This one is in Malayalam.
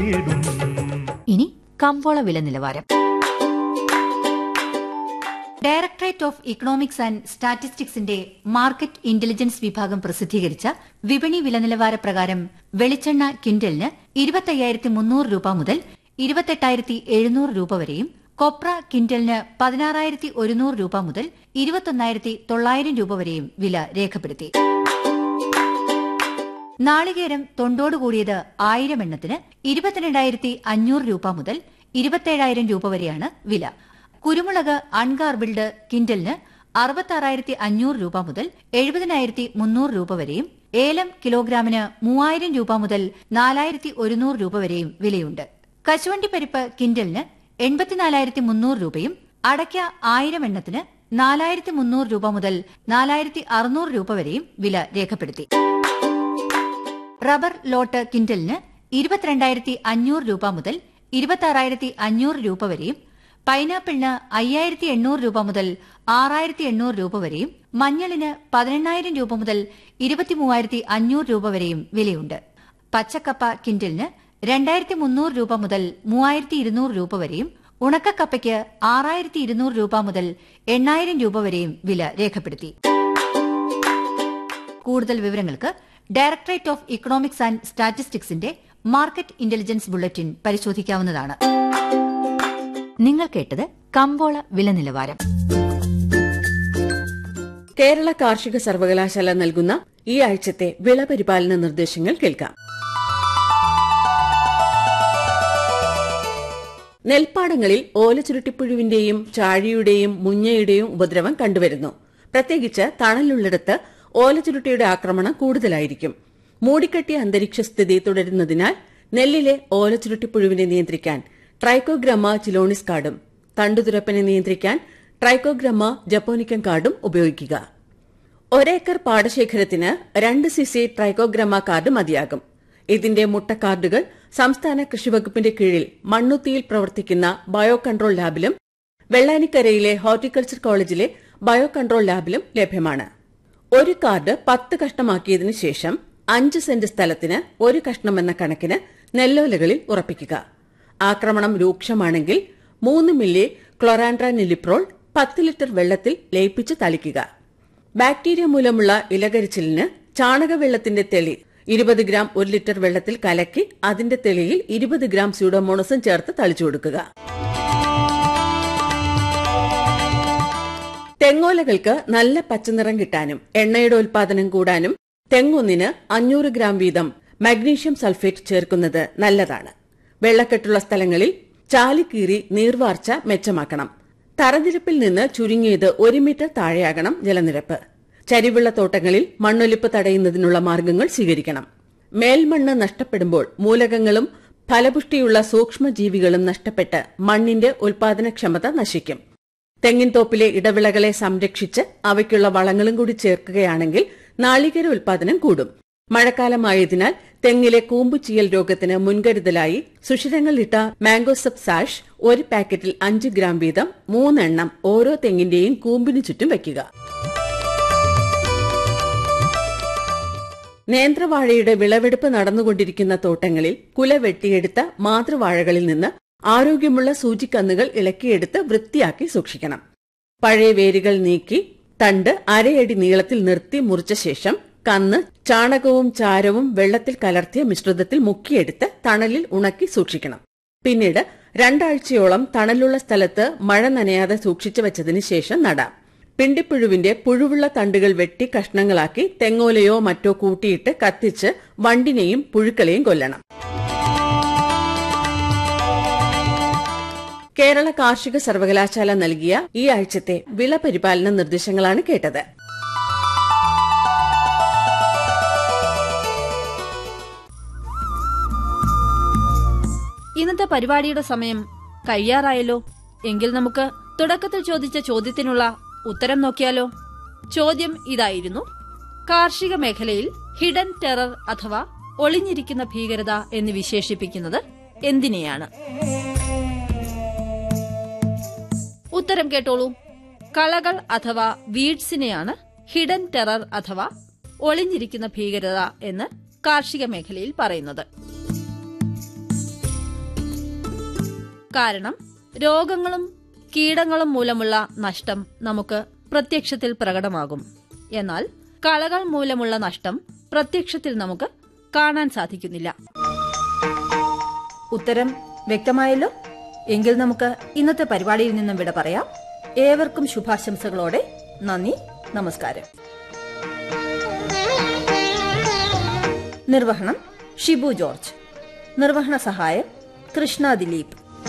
ഇനി കമ്പോള വില നിലവാരം ഡയറക്ടറേറ്റ് ഓഫ് ഇക്കണോമിക്സ് ആൻഡ് സ്റ്റാറ്റിസ്റ്റിക്സിന്റെ മാർക്കറ്റ് ഇന്റലിജൻസ് വിഭാഗം പ്രസിദ്ധീകരിച്ച വിപണി വില നിലവാര പ്രകാരം വെളിച്ചെണ്ണ ക്വിന്റലിന് ഇരുപത്തയ്യായിരത്തി മുന്നൂറ് രൂപ മുതൽ ഇരുപത്തെട്ടായിരത്തി എഴുന്നൂറ് രൂപ വരെയും കൊപ്ര ക്വിന്റലിന് പതിനാറായിരത്തി ഒരുന്നൂറ് രൂപ മുതൽ ഇരുപത്തൊന്നായിരത്തി തൊള്ളായിരം രൂപ വരെയും വില രേഖപ്പെടുത്തി നാളികേരം തൊണ്ടോട് കൂടിയത് ആയിരം എണ്ണത്തിന് ഇരുപത്തിരണ്ടായിരത്തി അഞ്ഞൂറ് രൂപ മുതൽ ഇരുപത്തേഴായിരം രൂപ വരെയാണ് വില കുരുമുളക് അൺഗാർബിൾഡ് കിൻഡലിന് അറുപത്താറായിരത്തി അഞ്ഞൂറ് രൂപ മുതൽ എഴുപതിനായിരത്തി മുന്നൂറ് രൂപ വരെയും ഏലം കിലോഗ്രാമിന് മൂവായിരം രൂപ മുതൽ നാലായിരത്തി ഒരുന്നൂറ് രൂപ വരെയും വിലയുണ്ട് കശുവണ്ടി പരിപ്പ് കിൻഡലിന് എൺപത്തിനാലായിരത്തി മുന്നൂറ് രൂപയും അടയ്ക്ക ആയിരം എണ്ണത്തിന് നാലായിരത്തി മുന്നൂറ് രൂപ മുതൽ നാലായിരത്തി അറുന്നൂറ് രൂപ വരെയും വില രേഖപ്പെടുത്തി റബ്ബർ ലോട്ട് കിൻഡലിന് ഇരുപത്തിരണ്ടായിരത്തി അഞ്ഞൂറ് രൂപ മുതൽ ഇരുപത്തി അഞ്ഞൂറ് രൂപ വരെയും പൈനാപ്പിളിന് അയ്യായിരത്തി എണ്ണൂറ് രൂപ മുതൽ ആറായിരത്തി എണ്ണൂറ് രൂപ വരെയും മഞ്ഞളിന് പതിനെണ്ണായിരം രൂപ മുതൽ ഇരുപത്തിമൂവായിരത്തി അഞ്ഞൂറ് രൂപ വരെയും വിലയുണ്ട് പച്ചക്കപ്പ കിൻഡലിന് രണ്ടായിരത്തി മുന്നൂറ് രൂപ മുതൽ മൂവായിരത്തി ഇരുന്നൂറ് രൂപ വരെയും ഉണക്കക്കപ്പയ്ക്ക് ആറായിരത്തി ഇരുന്നൂറ് രൂപ മുതൽ എണ്ണായിരം രൂപ വരെയും വില രേഖപ്പെടുത്തി കൂടുതൽ വിവരങ്ങൾക്ക് ഡയറക്ടറേറ്റ് ഓഫ് ഇക്കണോമിക്സ് ആൻഡ് സ്റ്റാറ്റിസ്റ്റിക്സിന്റെ മാർക്കറ്റ് ഇന്റലിജൻസ് ബുള്ളറ്റിൻ പരിശോധിക്കാവുന്നതാണ് നിങ്ങൾ കേട്ടത് കമ്പോള വില നിലവാരം കേരള കാർഷിക സർവകലാശാല നൽകുന്ന ഈ ആഴ്ചത്തെ വിള പരിപാലന നിർദ്ദേശങ്ങൾ കേൾക്കാം നെൽപ്പാടങ്ങളിൽ ഓലച്ചുരുട്ടിപ്പുഴുവിന്റെയും ചാഴിയുടെയും മുഞ്ഞയുടെയും ഉപദ്രവം കണ്ടുവരുന്നു പ്രത്യേകിച്ച് തണലുള്ളിടത്ത് ഓലച്ചുരുട്ടിയുടെ ആക്രമണം കൂടുതലായിരിക്കും മൂടിക്കെട്ടിയ അന്തരീക്ഷ സ്ഥിതി തുടരുന്നതിനാൽ നെല്ലിലെ ഓലച്ചുരുട്ടിപ്പുഴുവിനെ നിയന്ത്രിക്കാൻ ട്രൈക്കോഗ്രമ ചിലോണിസ് കാർഡും തണ്ടുതുരപ്പനെ നിയന്ത്രിക്കാൻ ട്രൈക്കോഗ്രമ ജപ്പോനിക്കം കാർഡും ഉപയോഗിക്കുക ഒരേക്കർ പാടശേഖരത്തിന് രണ്ട് സിസി ട്രൈക്കോഗ്രമ കാർഡ് മതിയാകും ഇതിന്റെ മുട്ട കാർഡുകൾ സംസ്ഥാന കൃഷിവകുപ്പിന്റെ കീഴിൽ മണ്ണുത്തിയിൽ പ്രവർത്തിക്കുന്ന ബയോ കൺട്രോൾ ലാബിലും വെള്ളാനിക്കരയിലെ ഹോർട്ടിക്കൾച്ചർ കോളേജിലെ ബയോ കൺട്രോൾ ലാബിലും ലഭ്യമാണ് ഒരു കാർഡ് പത്ത് കഷ്ണമാക്കിയതിനു ശേഷം അഞ്ച് സെന്റ് സ്ഥലത്തിന് ഒരു കഷ്ണം എന്ന കണക്കിന് നെല്ലോലകളിൽ ഉറപ്പിക്കുക ആക്രമണം രൂക്ഷമാണെങ്കിൽ മൂന്ന് മില്ലി ക്ലൊറാൻഡ്ര നിലിപ്രോൾ പത്ത് ലിറ്റർ വെള്ളത്തിൽ ലയിപ്പിച്ച് തളിക്കുക ബാക്ടീരിയ മൂലമുള്ള ഇലകരിച്ചിലിന് ചാണകവെള്ളത്തിന്റെ തെളി ഇരുപത് ഗ്രാം ഒരു ലിറ്റർ വെള്ളത്തിൽ കലക്കി അതിന്റെ തെളിയിൽ ഇരുപത് ഗ്രാം സ്യൂഡോമോണസും ചേർത്ത് തളിച്ചു കൊടുക്കുക തെങ്ങോലകൾക്ക് നല്ല പച്ചനിറം കിട്ടാനും എണ്ണയുടെ ഉൽപാദനം കൂടാനും തെങ്ങൊന്നിന് അഞ്ഞൂറ് ഗ്രാം വീതം മഗ്നീഷ്യം സൾഫേറ്റ് ചേർക്കുന്നത് നല്ലതാണ് വെള്ളക്കെട്ടുള്ള സ്ഥലങ്ങളിൽ ചാലിക്കീറി നീർവാർച്ച മെച്ചമാക്കണം തറനിരപ്പിൽ നിന്ന് ചുരുങ്ങിയത് ഒരു മീറ്റർ താഴെയാകണം ജലനിരപ്പ് ചരിവുള്ള തോട്ടങ്ങളിൽ മണ്ണൊലിപ്പ് തടയുന്നതിനുള്ള മാർഗങ്ങൾ സ്വീകരിക്കണം മേൽമണ്ണ് നഷ്ടപ്പെടുമ്പോൾ മൂലകങ്ങളും ഫലപുഷ്ടിയുള്ള സൂക്ഷ്മജീവികളും നഷ്ടപ്പെട്ട് മണ്ണിന്റെ ഉൽപാദനക്ഷമത നശിക്കും തെങ്ങിൻതോപ്പിലെ ഇടവിളകളെ സംരക്ഷിച്ച് അവയ്ക്കുള്ള വളങ്ങളും കൂടി ചേർക്കുകയാണെങ്കിൽ നാളികേര ഉൽപാദനം കൂടും മഴക്കാലമായതിനാൽ തെങ്ങിലെ കൂമ്പുചീയൽ രോഗത്തിന് മുൻകരുതലായി സുഷിരങ്ങളിട്ട മാംഗോസപ്പ് സാഷ് ഒരു പാക്കറ്റിൽ അഞ്ച് ഗ്രാം വീതം മൂന്നെണ്ണം ഓരോ തെങ്ങിന്റെയും കൂമ്പിനു ചുറ്റും വയ്ക്കുക നേന്ത്രവാഴയുടെ വിളവെടുപ്പ് നടന്നുകൊണ്ടിരിക്കുന്ന തോട്ടങ്ങളിൽ കുല വെട്ടിയെടുത്ത മാതൃവാഴകളിൽ നിന്ന് ആരോഗ്യമുള്ള സൂചിക്കന്നുകൾ ഇളക്കിയെടുത്ത് വൃത്തിയാക്കി സൂക്ഷിക്കണം പഴയ വേരുകൾ നീക്കി തണ്ട് അരയടി നീളത്തിൽ നിർത്തി മുറിച്ച ശേഷം കന്ന് ചാണകവും ചാരവും വെള്ളത്തിൽ കലർത്തിയ മിശ്രിതത്തിൽ മുക്കിയെടുത്ത് തണലിൽ ഉണക്കി സൂക്ഷിക്കണം പിന്നീട് രണ്ടാഴ്ചയോളം തണലുള്ള സ്ഥലത്ത് മഴ നനയാതെ സൂക്ഷിച്ചു വെച്ചതിന് ശേഷം നടാം പിണ്ടിപ്പുഴുവിന്റെ പുഴുവുള്ള തണ്ടുകൾ വെട്ടി കഷ്ണങ്ങളാക്കി തെങ്ങോലയോ മറ്റോ കൂട്ടിയിട്ട് കത്തിച്ച് വണ്ടിനെയും പുഴുക്കളെയും കൊല്ലണം കേരള കാർഷിക സർവകലാശാല നൽകിയ ഈ ആഴ്ചത്തെ വിള പരിപാലന നിർദ്ദേശങ്ങളാണ് കേട്ടത് ഇന്നത്തെ പരിപാടിയുടെ സമയം കഴിയാറായല്ലോ എങ്കിൽ നമുക്ക് തുടക്കത്തിൽ ചോദിച്ച ചോദ്യത്തിനുള്ള ഉത്തരം നോക്കിയാലോ ചോദ്യം ഇതായിരുന്നു കാർഷിക മേഖലയിൽ ഹിഡൻ ടെറർ അഥവാ ഒളിഞ്ഞിരിക്കുന്ന ഭീകരത എന്ന് വിശേഷിപ്പിക്കുന്നത് എന്തിനെയാണ് ഉത്തരം കേട്ടോളൂ കളകൾ അഥവാ വീഡ്സിനെയാണ് ഹിഡൻ ടെറർ അഥവാ ഒളിഞ്ഞിരിക്കുന്ന ഭീകരത എന്ന് കാർഷിക മേഖലയിൽ പറയുന്നത് കാരണം രോഗങ്ങളും കീടങ്ങളും മൂലമുള്ള നഷ്ടം നമുക്ക് പ്രത്യക്ഷത്തിൽ പ്രകടമാകും എന്നാൽ കളകൾ മൂലമുള്ള നഷ്ടം പ്രത്യക്ഷത്തിൽ നമുക്ക് കാണാൻ സാധിക്കുന്നില്ല ഉത്തരം വ്യക്തമായല്ലോ എങ്കിൽ നമുക്ക് ഇന്നത്തെ പരിപാടിയിൽ നിന്നും വിട പറയാം ഏവർക്കും ശുഭാശംസകളോടെ നന്ദി നമസ്കാരം നിർവഹണം ഷിബു ജോർജ് നിർവഹണ സഹായം കൃഷ്ണ ദിലീപ്